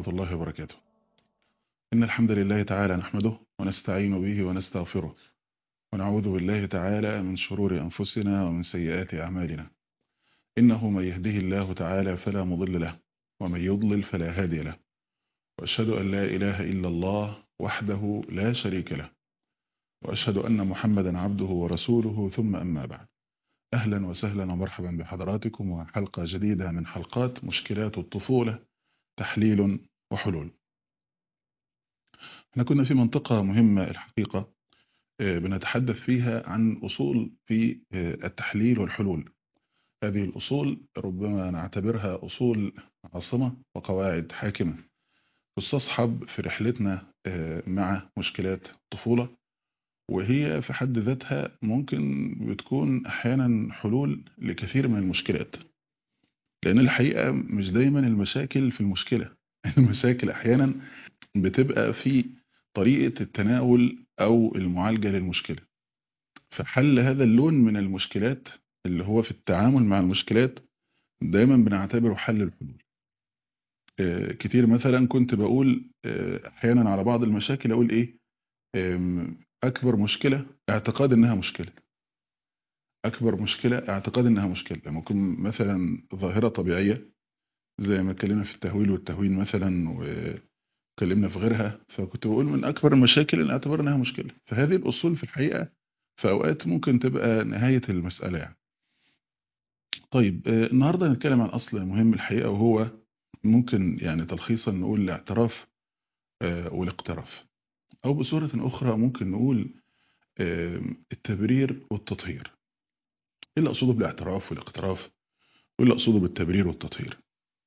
ورحمة الله وبركاته إن الحمد لله تعالى نحمده ونستعين به ونستغفره ونعوذ بالله تعالى من شرور أنفسنا ومن سيئات أعمالنا إنه من يهده الله تعالى فلا مضل له ومن يضلل فلا هادي له وأشهد أن لا إله إلا الله وحده لا شريك له وأشهد أن محمدا عبده ورسوله ثم أما بعد أهلا وسهلا ومرحبا بحضراتكم وحلقة جديدة من حلقات مشكلات الطفولة تحليل وحلول احنا كنا في منطقة مهمة الحقيقة بنتحدث فيها عن أصول في التحليل والحلول هذه الأصول ربما نعتبرها أصول عاصمة وقواعد حاكمة تستصحب في رحلتنا مع مشكلات الطفولة وهي في حد ذاتها ممكن بتكون أحيانا حلول لكثير من المشكلات لأن الحقيقة مش دايما المشاكل في المشكلة المشاكل أحيانا بتبقى في طريقة التناول أو المعالجة للمشكلة فحل هذا اللون من المشكلات اللي هو في التعامل مع المشكلات دايما بنعتبره حل الحلول كتير مثلا كنت بقول أحيانا على بعض المشاكل أقول إيه أكبر مشكلة اعتقاد إنها مشكلة أكبر مشكلة اعتقاد إنها مشكلة ممكن مثلا ظاهرة طبيعية زي ما اتكلمنا في التهويل والتهوين مثلا واتكلمنا في غيرها فكنت بقول من أكبر المشاكل اللي اعتبر إنها مشكلة فهذه الأصول في الحقيقة في أوقات ممكن تبقى نهاية المسألة يعني طيب النهاردة هنتكلم عن أصل مهم الحقيقة وهو ممكن يعني تلخيصا نقول الاعتراف والاقتراف أو بصورة أخرى ممكن نقول التبرير والتطهير إيه اللي أقصده بالاعتراف والاقتراف وإيه اللي أقصده بالتبرير والتطهير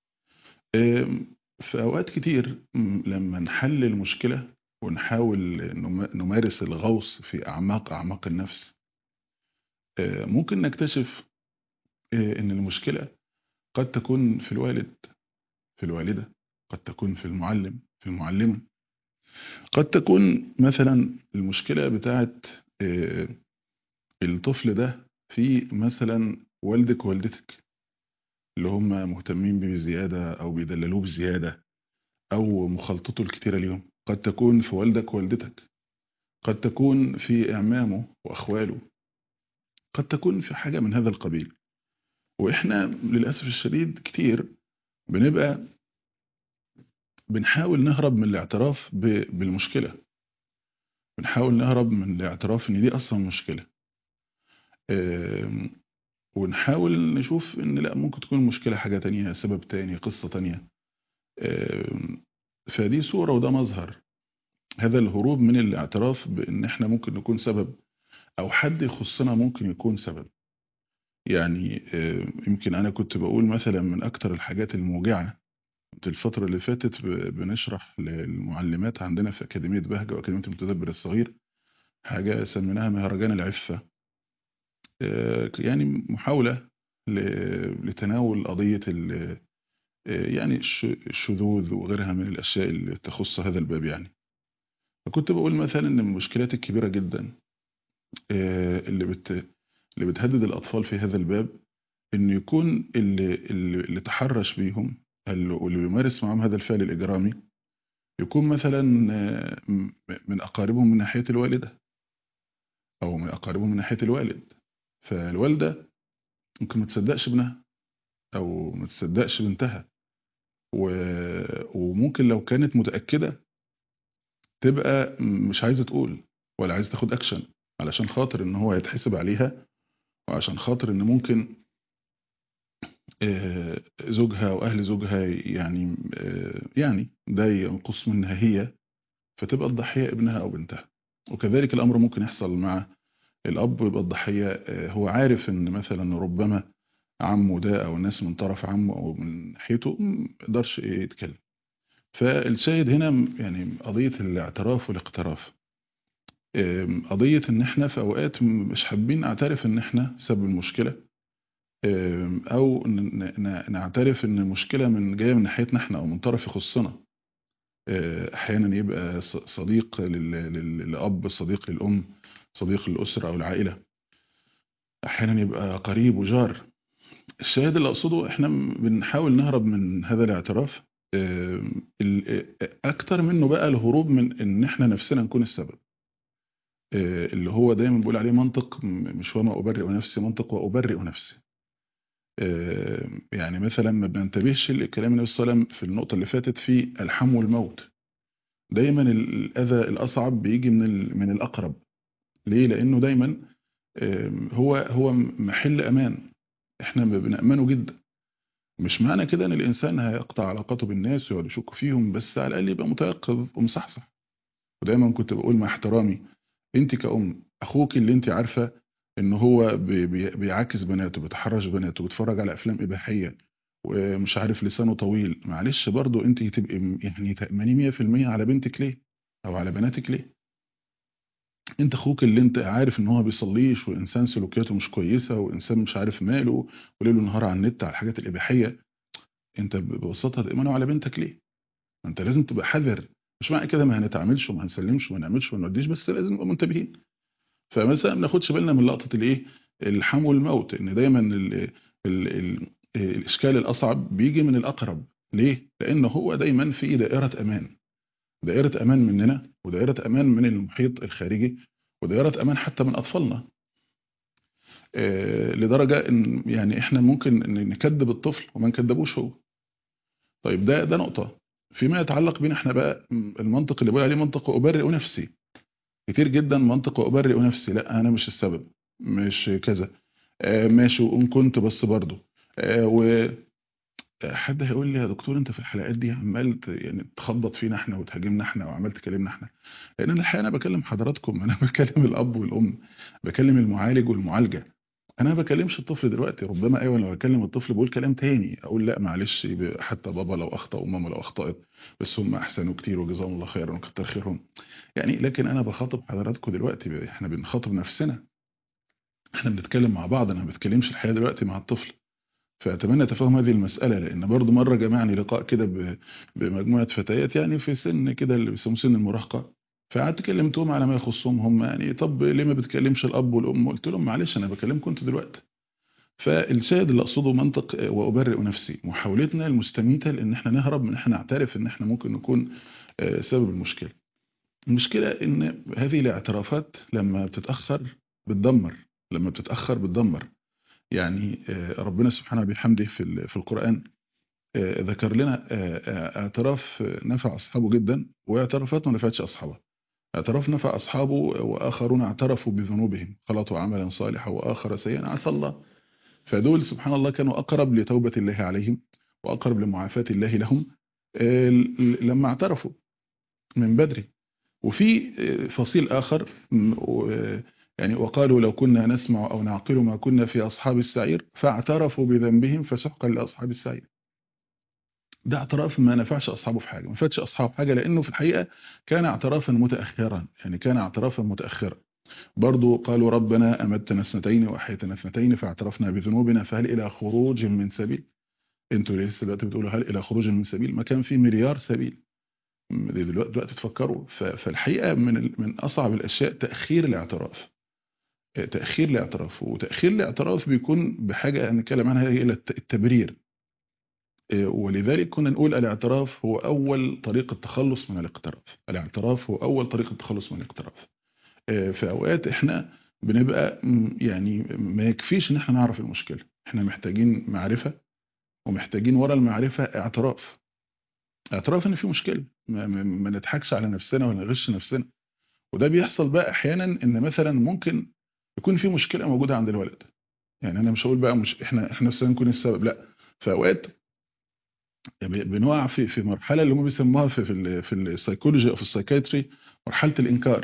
في أوقات كتير لما نحل المشكلة ونحاول نمارس الغوص في أعماق أعماق النفس ممكن نكتشف إن المشكلة قد تكون في الوالد في الوالدة قد تكون في المعلم في المعلمة قد تكون مثلا المشكلة بتاعت الطفل ده في مثلا والدك ووالدتك اللي هم مهتمين بيه بزيادة أو بيدللوه بزيادة أو مخالطته الكتيرة اليوم قد تكون في والدك ووالدتك قد تكون في إعمامه وأخواله قد تكون في حاجة من هذا القبيل وإحنا للأسف الشديد كتير بنبقى بنحاول نهرب من الاعتراف بالمشكلة بنحاول نهرب من الاعتراف ان دي اصلا مشكلة ونحاول نشوف ان لا ممكن تكون المشكلة حاجة تانية سبب تاني قصة تانية فدي صورة وده مظهر هذا الهروب من الاعتراف بان احنا ممكن نكون سبب او حد يخصنا ممكن يكون سبب يعني يمكن انا كنت بقول مثلا من اكتر الحاجات الموجعة الفترة اللي فاتت بنشرح للمعلمات عندنا في أكاديمية بهجة وأكاديمية المتدبر الصغير حاجة سميناها مهرجان العفة يعني محاولة لتناول قضية يعني الشذوذ وغيرها من الأشياء اللي تخص هذا الباب يعني فكنت بقول مثلا إن من المشكلات الكبيرة جدا اللي بت اللي بتهدد الأطفال في هذا الباب إن يكون اللي, اللي تحرش بيهم واللي بيمارس معهم هذا الفعل الإجرامي يكون مثلا من أقاربهم من ناحية الوالدة أو من أقاربهم من ناحية الوالد فالوالدة ممكن ما تصدقش ابنها أو ما تصدقش بنتها وممكن لو كانت متأكدة تبقى مش عايزة تقول ولا عايزة تاخد أكشن علشان خاطر إن هو يتحسب عليها وعشان خاطر إن ممكن زوجها واهل زوجها يعني يعني ده ينقص منها هي فتبقى الضحيه ابنها او بنتها وكذلك الامر ممكن يحصل مع الاب يبقى الضحيه هو عارف ان مثلا ربما عمه ده او الناس من طرف عمه او من ناحيته ما يقدرش يتكلم فالشاهد هنا يعني قضيه الاعتراف والاقتراف قضيه ان احنا في اوقات مش حابين نعترف ان احنا سبب المشكله او نعترف ان المشكله من جايه من ناحيتنا احنا او من طرف يخصنا احيانا يبقى صديق للاب صديق للام صديق للاسره او العائله احيانا يبقى قريب وجار الشاهد اللي اقصده احنا بنحاول نهرب من هذا الاعتراف آم، ال- اكتر منه بقى الهروب من ان احنا نفسنا نكون السبب آه، اللي هو دايما بقول عليه منطق م- مش وما ابرئ نفسي منطق وابرئ نفسي آه، يعني مثلا ما بننتبهش لكلام النبي صلى الله عليه وسلم في النقطه اللي فاتت في الحم والموت دايما ال- الاذى الاصعب بيجي من ال- من الاقرب ليه لانه دايما آم، هو هو محل امان احنا بنأمنه جدا مش معنى كده ان الانسان هيقطع علاقاته بالناس ويقعد يشك فيهم بس على الاقل يبقى متيقظ ومصحصح ودايما كنت بقول مع احترامي انت كأم اخوك اللي انت عارفه ان هو بي- بي- بيعاكس بناته بيتحرش بناته بيتفرج على افلام اباحيه ومش عارف لسانه طويل معلش برضو انت تبقي م- يعني تأمني 100% على بنتك ليه او على بناتك ليه انت اخوك اللي انت عارف ان هو بيصليش وانسان سلوكياته مش كويسه وانسان مش عارف ماله وليل ونهار على النت على الحاجات الاباحيه انت ببساطه تأمنه على بنتك ليه ما انت لازم تبقى حذر مش معنى كده ما هنتعاملش وما هنسلمش وما نعملش وما نوديش بس لازم نبقى منتبهين فمثلا ما ناخدش بالنا من لقطه الايه الحم والموت ان دايما ال ال ال الاشكال الاصعب بيجي من الاقرب ليه لان هو دايما في دائره امان دائره امان مننا ودائره امان من المحيط الخارجي ودائره امان حتى من اطفالنا آه، لدرجه ان يعني احنا ممكن إن نكذب الطفل وما نكذبوش هو طيب ده ده نقطه فيما يتعلق بينا احنا بقى م، المنطق اللي بقول عليه منطق ابرئ نفسي كتير جدا منطق وابرئ نفسي لا انا مش السبب مش كذا آه، ماشي وان كنت بس برضه وحد هيقول لي يا دكتور انت في الحلقات دي عمال ت- يعني تخبط فينا احنا وتهاجمنا احنا وعمال تكلمنا احنا لان انا الحقيقه انا بكلم حضراتكم انا بكلم الاب والام بكلم المعالج والمعالجه انا ما بكلمش الطفل دلوقتي ربما ايوه لو اكلم الطفل بقول كلام تاني اقول لا معلش ب- حتى بابا لو اخطا وماما لو اخطات بس هم احسنوا كتير وجزاهم الله خيرا وكتر خيرهم يعني لكن انا بخاطب حضراتكم دلوقتي ب- احنا بنخاطب نفسنا احنا بنتكلم مع بعض انا ما بتكلمش الحقيقه دلوقتي مع الطفل فاتمنى تفهم هذه المساله لان برضو مره جمعني لقاء كده ب- بمجموعه فتيات يعني في سن كده اللي بيسموه سن المراهقه فقعدت كلمتهم على ما يخصهم هم يعني طب ليه ما بتكلمش الاب والام قلت لهم معلش انا بكلمكم انتوا دلوقتي فالشاهد اللي اقصده منطق وابرئ نفسي محاولتنا المستميته لان احنا نهرب من احنا نعترف ان احنا ممكن نكون آه، سبب المشكله المشكله ان هذه الاعترافات لما بتتاخر بتدمر لما بتتاخر بتدمر يعني آه، ربنا سبحانه بحمده في ال- في القران آه، ذكر لنا آه، آه، اعتراف نفع اصحابه جدا واعترافات ما نفعتش اصحابه اعتراف نفع اصحابه واخرون اعترفوا بذنوبهم خلطوا عملا صالحا واخر سيئا عسى الله فدول سبحان الله كانوا أقرب لتوبة الله عليهم وأقرب لمعافاة الله لهم آه، ل- لما اعترفوا من بدري وفي آه، فصيل آخر م، و- آه، يعني وقالوا لو كنا نسمع أو نعقل ما كنا في أصحاب السعير فاعترفوا بذنبهم فسحقا لأصحاب السعير ده اعتراف ما نفعش أصحابه في حاجة ما فاتش أصحابه حاجة لأنه في الحقيقة كان اعترافا متأخرا يعني كان اعترافا متأخرا برضو قالوا ربنا أمتنا اثنتين وأحيتنا اثنتين فاعترفنا بذنوبنا فهل إلى خروج من سبيل انتوا لسه دلوقتي بتقولوا هل إلى خروج من سبيل ما كان في مليار سبيل م- دي دلوقتي دلوقتي تفكروا ف- فالحقيقة من ال- من أصعب الأشياء تأخير الاعتراف آه، تأخير الاعتراف وتأخير الاعتراف بيكون بحاجة هنتكلم عنها هي الت- التبرير آه، ولذلك كنا نقول الاعتراف هو أول طريق التخلص من الاقتراف الاعتراف هو أول طريق التخلص من الاقتراف آه، في اوقات احنا بنبقى م، يعني ما يكفيش ان احنا نعرف المشكله احنا محتاجين معرفه ومحتاجين ورا المعرفه اعتراف اعتراف ان في مشكله ما, ما, ما نضحكش على نفسنا ولا نغش نفسنا وده بيحصل بقى احيانا ان مثلا ممكن يكون في مشكله موجوده عند الولد يعني انا مش هقول بقى مش احنا احنا نفسنا نكون السبب لا في اوقات ب- بنقع في في مرحله اللي هم بيسموها في في ال- في السيكولوجي او في السايكايتري مرحله الانكار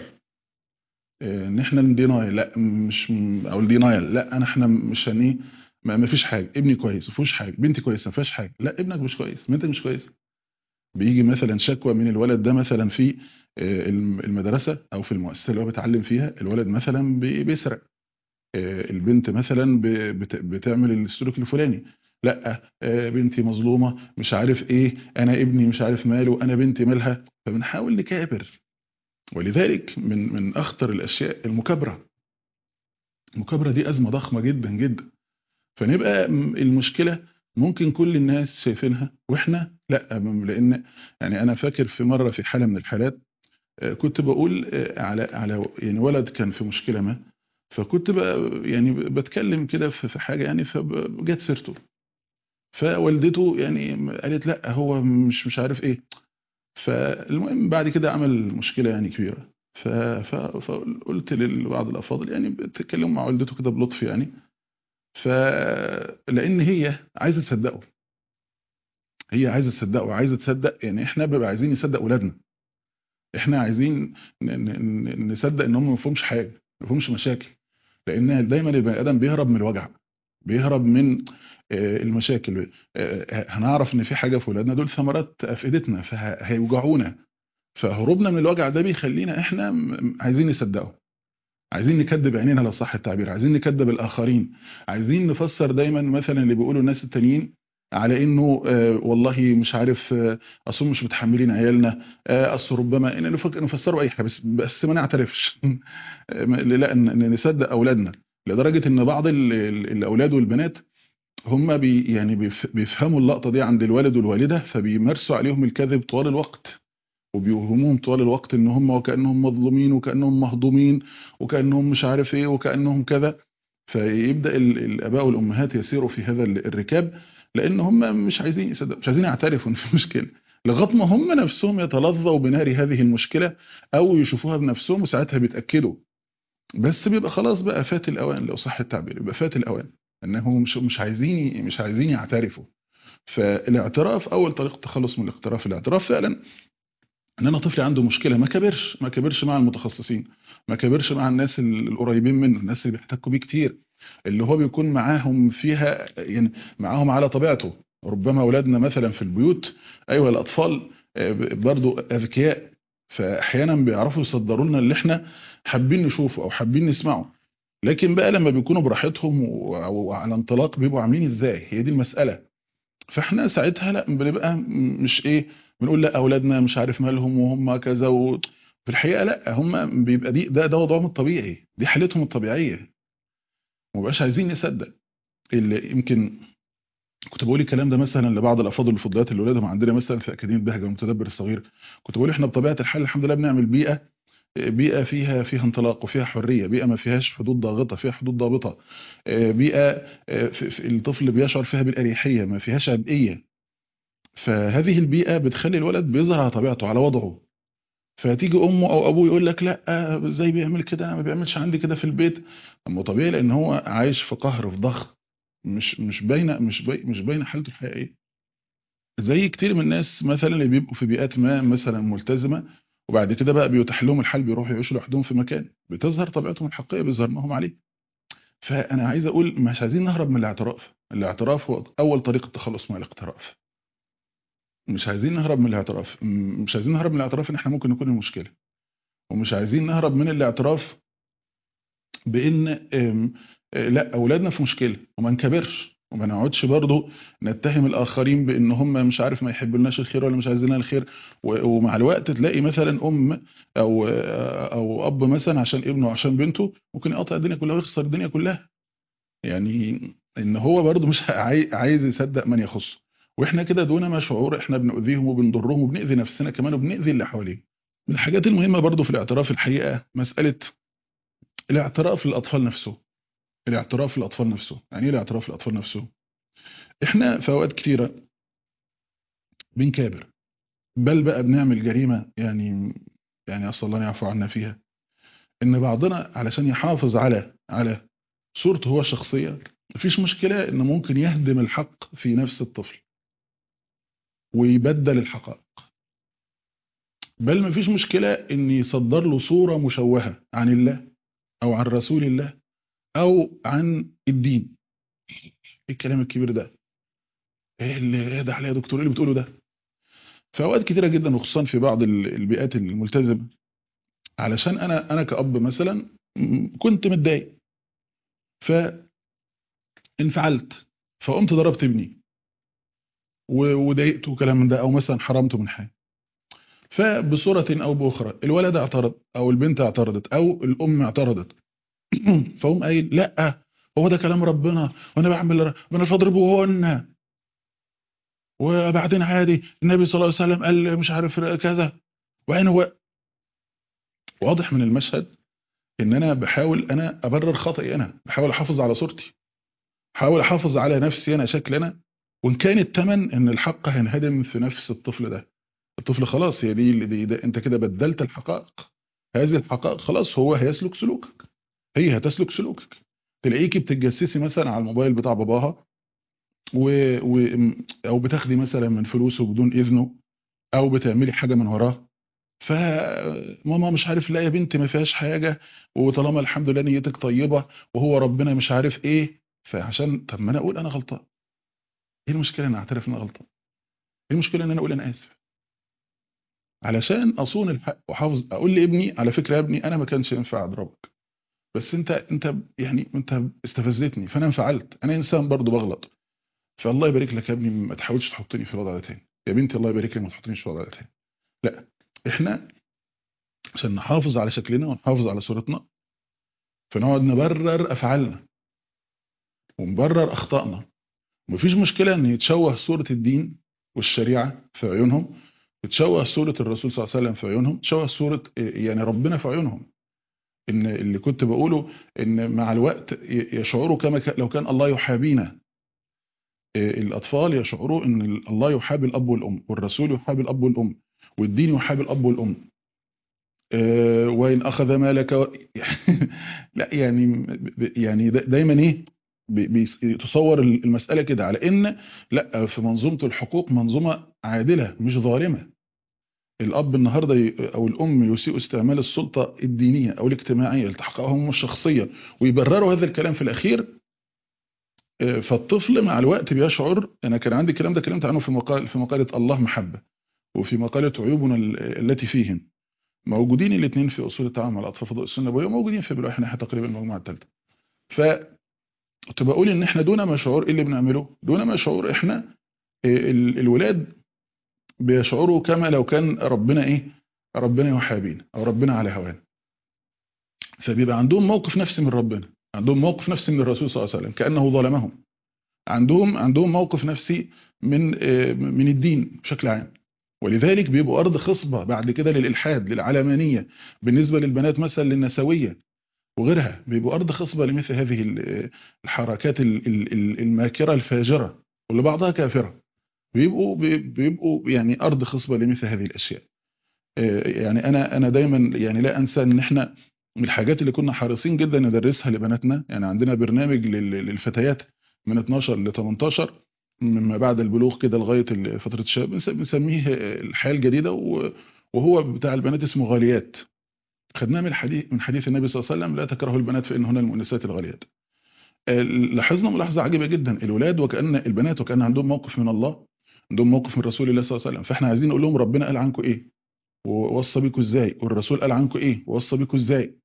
ان احنا ندينايل لا مش او الدينايل لا انا احنا مش هن ايه ما ما فيش حاجه ابني كويس ما فيهوش حاجه بنتي كويسه ما فيهاش حاجه لا ابنك مش كويس بنتك مش كويس بيجي مثلا شكوى من الولد ده مثلا في آه، الم- المدرسه او في المؤسسه اللي هو بيتعلم فيها الولد مثلا بي- بيسرق آه، البنت مثلا ب- بت- بتعمل السلوك الفلاني لا آه، بنتي مظلومه مش عارف ايه انا ابني مش عارف ماله انا بنتي مالها فبنحاول نكابر ولذلك من من اخطر الاشياء المكابره المكابره دي ازمه ضخمه جدا جدا فنبقى م- المشكله ممكن كل الناس شايفينها واحنا لا م- لان يعني انا فاكر في مره في حاله من الحالات آه، كنت بقول آه، على على يعني ولد كان في مشكله ما فكنت بقى يعني بتكلم كده في في حاجه يعني فجت سيرته فوالدته يعني قالت لا هو مش مش عارف ايه فالمهم بعد كده عمل مشكله يعني كبيره ف- ف- فقلت لبعض الافاضل يعني بتكلموا مع والدته كده بلطف يعني فلان هي عايزه تصدقه هي عايزه تصدقه وعايزه تصدق يعني احنا بنبقى عايزين نصدق اولادنا احنا عايزين ن- ن- ن- نصدق ان هم ما فيهمش حاجه ما فيهمش مشاكل لان دايما البني ادم بيهرب من الوجع بيهرب من آه، المشاكل آه، هنعرف ان في حاجه في ولادنا دول ثمرات افئدتنا فهيوجعونا فهروبنا من الوجع ده بيخلينا احنا م- عايزين نصدقه عايزين نكذب عينينا لو صح التعبير عايزين نكذب الاخرين عايزين نفسر دايما مثلا اللي بيقولوا الناس التانيين على انه آه والله مش عارف آه اصل هم مش متحملين عيالنا آه اصل ربما ان نفك- نفسروا اي حاجه بس بس ما نعترفش آه، لا إن- إن نصدق اولادنا لدرجه ان بعض ال- ال- الاولاد والبنات هم بي يعني بيف- بيفهموا اللقطه دي عند الوالد والوالده فبيمارسوا عليهم الكذب طوال الوقت وبيوهموهم طوال الوقت ان هم وكانهم مظلومين وكانهم مهضومين وكانهم مش عارف ايه وكانهم كذا فيبدا ال- الاباء والامهات يسيروا في هذا ال- الركاب لان هم مش عايزين يصدقوا مش عايزين يعترفوا ان في مشكله لغايه ما هم نفسهم يتلظوا بنار هذه المشكله او يشوفوها بنفسهم وساعتها بيتاكدوا بس بيبقى خلاص بقى فات الاوان لو صح التعبير يبقى فات الاوان انهم مش مش عايزين مش عايزين يعترفوا فالاعتراف اول طريقه التخلص من الاقتراف الاعتراف فعلا ان انا طفلي عنده مشكله ما كبرش ما كبرش مع المتخصصين ما كبرش مع الناس ال- القريبين منه الناس اللي بيحتكوا بيه كتير اللي هو بيكون معاهم فيها يعني معاهم على طبيعته ربما اولادنا مثلا في البيوت ايوه الاطفال آه، ب- برضو اذكياء فاحيانا بيعرفوا يصدروا لنا اللي احنا حابين نشوفه او حابين نسمعه لكن بقى لما بيكونوا براحتهم و- وعلى انطلاق بيبقوا عاملين ازاي هي دي المساله فاحنا ساعتها لا بنبقى م- مش ايه بنقول لا اولادنا مش عارف مالهم وهم كذا و... في الحقيقه لا هم بيبقى دي ده ده وضعهم الطبيعي دي حالتهم الطبيعيه ومبقاش عايزين نصدق اللي يمكن كنت بقول الكلام ده مثلا لبعض الافاضل الفضليات اللي ولادهم عندنا مثلا في اكاديميه بهجه والمتدبر الصغير كنت بقول احنا بطبيعه الحال الحمد لله بنعمل بيئه بيئه فيها فيها انطلاق وفيها حريه بيئه ما فيهاش حدود ضاغطه فيها حدود ضابطه آه، بيئه آه، في- في- الطفل بيشعر فيها بالاريحيه ما فيهاش عبئيه فهذه البيئه بتخلي الولد بيظهر على طبيعته على وضعه فتيجي امه او ابوه يقول لك لا آه، ازاي بيعمل كده انا ما بيعملش عندي كده في البيت اما طبيعي لان هو عايش في قهر في ضغط مش مش باينه مش باي مش باينه حالته الحقيقيه زي كتير من الناس مثلا اللي بيبقوا في بيئات ما مثلا ملتزمه وبعد كده بقى بيتاح لهم الحال بيروحوا يعيشوا لوحدهم في مكان بتظهر طبيعتهم الحقيقيه بيظهر ما هم عليه فانا عايز اقول مش عايزين نهرب من الاعتراف الاعتراف هو اول طريقه التخلص من الاقتراف مش عايزين نهرب من الاعتراف م- مش عايزين نهرب من الاعتراف ان احنا ممكن نكون المشكله ومش عايزين نهرب من الاعتراف بان أم، آه، لا اولادنا في مشكله وما نكبرش وما نقعدش برضه نتهم الاخرين بان هم مش عارف ما يحبلناش الخير ولا مش عايزين لنا الخير و- ومع الوقت تلاقي مثلا ام او او اب مثلا عشان ابنه عشان بنته ممكن يقطع الدنيا كلها ويخسر الدنيا كلها يعني ان هو برضه مش عاي- عايز يصدق من يخصه واحنا كده دون ما شعور احنا بنؤذيهم وبنضرهم وبنأذي نفسنا كمان وبنأذي اللي حواليه من الحاجات المهمه برضه في الاعتراف الحقيقه مساله الاعتراف للاطفال نفسه الاعتراف للاطفال نفسه يعني ايه الاعتراف للاطفال نفسه احنا في اوقات كتيره بنكابر بل بقى بنعمل جريمه يعني يعني اسال الله ان يعفو عنا فيها ان بعضنا علشان يحافظ على على صورته هو الشخصيه مفيش مشكله ان ممكن يهدم الحق في نفس الطفل ويبدل الحقائق بل مفيش مشكله ان يصدر له صوره مشوهه عن الله او عن رسول الله او عن الدين ايه الكلام الكبير ده ايه اللي ايه ده عليا يا دكتور ايه اللي بتقوله ده في اوقات كتيره جدا وخصوصا في بعض ال- البيئات الملتزمه علشان انا انا كأب مثلا م- كنت متضايق فانفعلت فقمت ضربت ابني و- وضايقته وكلام من ده او مثلا حرمته من حاجه فبصوره او باخرى الولد اعترض او البنت اعترضت او الام اعترضت فهم قايل لا هو ده كلام ربنا وانا بعمل وانا فاضربهن وبعدين عادي النبي صلى الله عليه وسلم قال مش عارف كذا وبعدين هو واضح من المشهد ان انا بحاول انا ابرر خطأي انا بحاول احافظ على صورتي بحاول احافظ على نفسي انا شكل انا وان كان الثمن ان الحق هينهدم في نفس الطفل ده الطفل خلاص هي دي, اللي دي ده انت كده بدلت الحقائق هذه الحقائق خلاص هو هيسلك سلوكك هي هتسلك سلوكك تلاقيكي بتتجسسي مثلا على الموبايل بتاع باباها و... و... او بتاخدي مثلا من فلوسه بدون اذنه او بتعملي حاجه من وراه فماما مش عارف لا يا بنتي ما فيهاش حاجه وطالما الحمد لله نيتك طيبه وهو ربنا مش عارف ايه فعشان طب ما انا اقول انا غلطان ايه المشكله ان اعترف ان انا غلطان ايه المشكله ان انا اقول انا اسف علشان اصون الحق واحافظ اقول لابني على فكره يا ابني انا ما كانش ينفع اضربك بس انت انت يعني انت استفزتني فانا انفعلت انا انسان برضو بغلط فالله يبارك لك يا ابني ما تحاولش تحطني في الوضع ده تاني يا بنتي الله يبارك لك ما تحطنيش في الوضع ده تاني لا احنا عشان نحافظ على شكلنا ونحافظ على صورتنا فنقعد نبرر افعالنا ونبرر اخطائنا مفيش مشكله ان يتشوه صوره الدين والشريعه في عيونهم تشوه صوره الرسول صلى الله عليه وسلم في عيونهم تشوه صوره يعني ربنا في عيونهم ان اللي كنت بقوله ان مع الوقت يشعروا كما لو كان الله يحابينا الاطفال يشعروا ان الله يحابي الاب والام والرسول يحابي الاب والام والدين يحابي الاب والام وان اخذ مالك و... لا يعني يعني دايما ايه تصور المساله كده على ان لا في منظومه الحقوق منظومه عادله مش ظالمه الاب النهارده او الام يسيء استعمال السلطه الدينيه او الاجتماعيه لتحققهم الشخصيه ويبرروا هذا الكلام في الاخير فالطفل مع الوقت بيشعر انا كان عندي الكلام ده كلمت عنه في مقال في مقاله الله محبه وفي مقاله عيوبنا التي فيهم موجودين الاثنين في اصول التعامل مع الاطفال في ضوء السنه النبويه وموجودين في بلوح ناحيه تقريبا المجموعه الثالثه ف كنت بقول ان احنا دون ما شعور ايه اللي بنعمله دون ما شعور احنا الولاد بيشعروا كما لو كان ربنا ايه ربنا يحابينا او ربنا على هوانا فبيبقى عندهم موقف نفسي من ربنا عندهم موقف نفسي من الرسول صلى الله عليه وسلم كانه ظلمهم عندهم عندهم موقف نفسي من من الدين بشكل عام ولذلك بيبقوا ارض خصبه بعد كده للالحاد للعلمانيه بالنسبه للبنات مثلا للنسويه وغيرها بيبقوا ارض خصبه لمثل هذه الحركات الماكره الفاجره واللي بعضها كافره بيبقوا بيبقوا يعني ارض خصبه لمثل هذه الاشياء يعني انا انا دايما يعني لا انسى ان احنا من الحاجات اللي كنا حريصين جدا ندرسها لبناتنا يعني عندنا برنامج للفتيات من 12 ل 18 مما بعد البلوغ كده لغايه فتره الشباب بنسميه الحياه الجديده وهو بتاع البنات اسمه غاليات خدناه من الحديث من حديث النبي صلى الله عليه وسلم لا تكرهوا البنات فانهن المؤنسات الغاليات لاحظنا ملاحظه عجيبه جدا الولاد وكان البنات وكان عندهم موقف من الله عندهم موقف من رسول الله صلى الله عليه وسلم فاحنا عايزين نقول لهم ربنا قال عنكم ايه ووصى بيكم ازاي والرسول قال عنكم ايه ووصى بيكم ازاي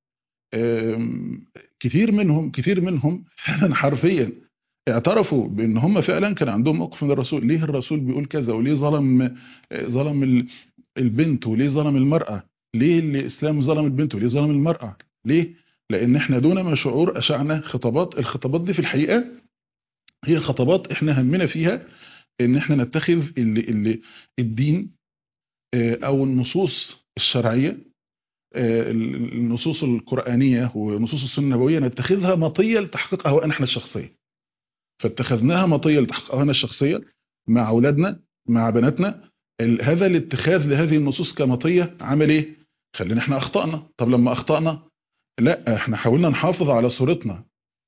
كتير منهم كتير منهم فعلا حرفيا اعترفوا بان هم فعلا كان عندهم موقف من الرسول ليه الرسول بيقول كذا وليه ظلم ظلم البنت وليه ظلم المرأة ليه الاسلام ظلم البنت وليه ظلم المرأة ليه لان احنا دون ما شعور اشعنا خطابات الخطابات دي في الحقيقة هي خطابات احنا همنا فيها ان احنا نتخذ اللي اللي الدين او النصوص الشرعيه النصوص القرانيه ونصوص السنه النبويه نتخذها مطيه لتحقيق اهوائنا احنا الشخصيه فاتخذناها مطيه لتحقيق اهوائنا الشخصيه مع اولادنا مع بناتنا هذا الاتخاذ لهذه النصوص كمطيه عمل ايه خلينا احنا اخطانا طب لما اخطانا لا احنا حاولنا نحافظ على صورتنا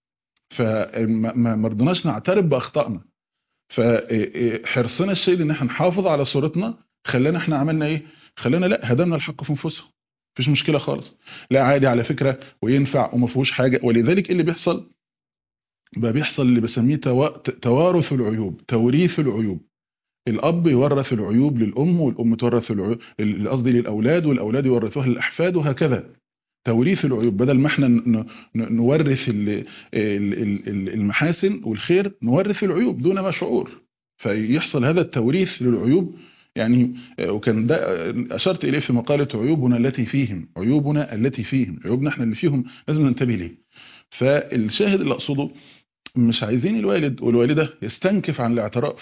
فما رضيناش نعترف باخطائنا فحرصنا الشيء ان احنا نحافظ على صورتنا خلانا احنا عملنا ايه خلانا لا هدمنا الحق في انفسهم مفيش مشكله خالص لا عادي على فكره وينفع وما فيهوش حاجه ولذلك اللي بيحصل بقى بيحصل اللي بسميه تو... توارث العيوب توريث العيوب الاب يورث العيوب للام والام تورث العيوب قصدي للاولاد والاولاد يورثوها للاحفاد وهكذا توريث العيوب بدل ما احنا نورث المحاسن والخير نورث العيوب دون ما شعور فيحصل هذا التوريث للعيوب يعني وكان ده اشرت اليه في مقاله عيوبنا التي فيهم عيوبنا التي فيهم عيوبنا احنا اللي فيهم لازم ننتبه ليه فالشاهد اللي اقصده مش عايزين الوالد والوالده يستنكف عن الاعتراف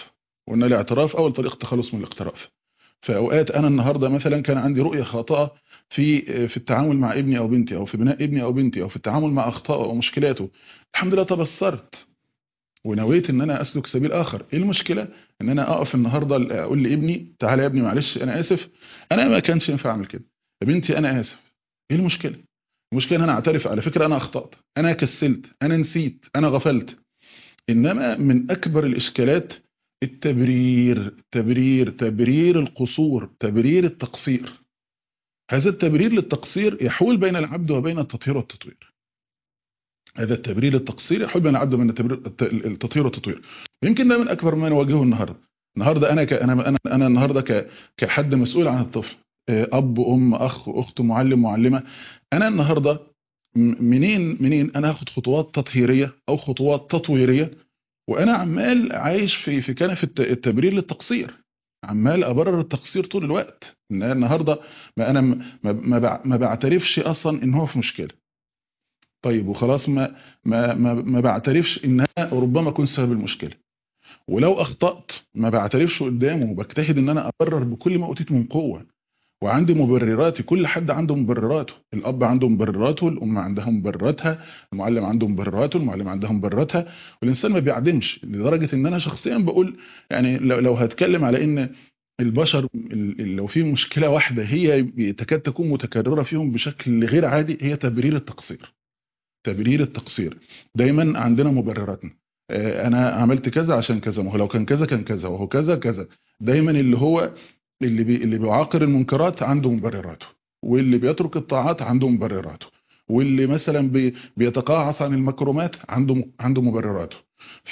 وان الاعتراف اول طريق التخلص من الاقتراف فاوقات انا النهارده مثلا كان عندي رؤيه خاطئه في في التعامل مع ابني او بنتي او في بناء ابني او بنتي او في التعامل مع اخطائه او مشكلاته الحمد لله تبصرت ونويت ان انا اسلك سبيل اخر ايه المشكله ان انا اقف النهارده اقول لابني تعالى يا ابني معلش انا اسف انا ما كانش ينفع اعمل كده يا بنتي انا اسف ايه المشكله المشكله ان انا اعترف على فكره انا اخطات انا كسلت انا نسيت انا غفلت انما من اكبر الاشكالات التبرير تبرير تبرير القصور تبرير التقصير هذا التبرير للتقصير يحول بين العبد وبين التطهير والتطوير هذا التبرير للتقصير يحول بين العبد وبين التطهير والتطوير يمكن ده من اكبر ما نواجهه النهارده النهارده انا ك... انا انا انا النهارده ك... كحد مسؤول عن الطفل اب ام اخ اخت معلم معلمه انا النهارده منين منين انا هاخد خطوات تطهيريه او خطوات تطويريه وانا عمال عايش في في كنف التبرير للتقصير عمال ابرر التقصير طول الوقت ان النهارده ما انا ما ما بعترفش اصلا ان هو في مشكله طيب وخلاص ما ما ما, ما بعترفش ان انا ربما اكون سبب المشكله ولو اخطات ما بعترفش قدامه وبجتهد ان انا ابرر بكل ما اوتيت من قوه وعندي مبرراتي كل حد عنده مبرراته الاب عنده مبرراته الام عندها مبرراتها المعلم عنده مبرراته المعلم عندها مبرراتها والانسان ما بيعدمش لدرجه ان انا شخصيا بقول يعني لو هتكلم على ان البشر لو في مشكله واحده هي تكاد تكون متكرره فيهم بشكل غير عادي هي تبرير التقصير تبرير التقصير دايما عندنا مبرراتنا انا عملت كذا عشان كذا ما هو لو كان كذا كان كذا وهو كذا كذا دايما اللي هو اللي بي اللي بيعاقر المنكرات عنده مبرراته واللي بيترك الطاعات عنده مبرراته واللي مثلا بي بيتقاعس عن المكرمات عنده عنده مبرراته ف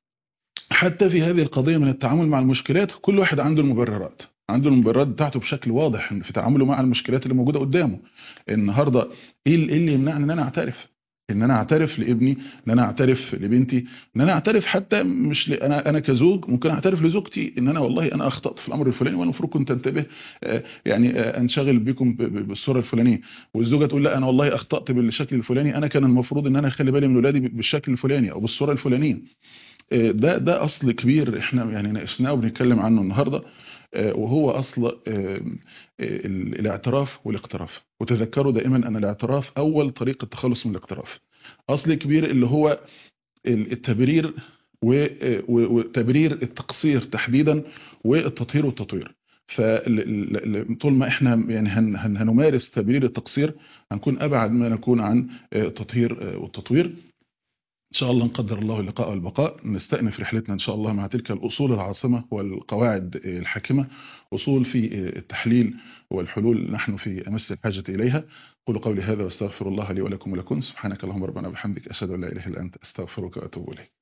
حتى في هذه القضيه من التعامل مع المشكلات كل واحد عنده المبررات عنده المبررات بتاعته بشكل واضح في تعامله مع المشكلات اللي موجوده قدامه النهارده ايه اللي يمنعني ان انا اعترف ان انا اعترف لابني ان انا اعترف لبنتي ان انا اعترف حتى مش ل... انا انا كزوج ممكن اعترف لزوجتي ان انا والله انا اخطات في الامر الفلاني وانا المفروض كنت انتبه يعني انشغل بكم بالصوره الفلانيه والزوجه تقول لا انا والله اخطات بالشكل الفلاني انا كان المفروض ان انا اخلي بالي من اولادي بالشكل الفلاني او بالصوره الفلانيه ده ده اصل كبير احنا يعني ناقشناه وبنتكلم عنه النهارده وهو اصل الاعتراف والاقتراف وتذكروا دائما ان الاعتراف اول طريق التخلص من الاقتراف اصل كبير اللي هو التبرير وتبرير التقصير تحديدا والتطهير والتطوير فطول ما احنا يعني هنمارس تبرير التقصير هنكون ابعد ما نكون عن التطهير والتطوير ان شاء الله نقدر الله اللقاء والبقاء نستأنف رحلتنا ان شاء الله مع تلك الاصول العاصمه والقواعد الحاكمه اصول في التحليل والحلول نحن في امس الحاجه اليها قولوا قولي هذا واستغفر الله لي ولكم ولكم سبحانك اللهم ربنا وبحمدك اشهد ان لا اله الا انت استغفرك واتوب اليك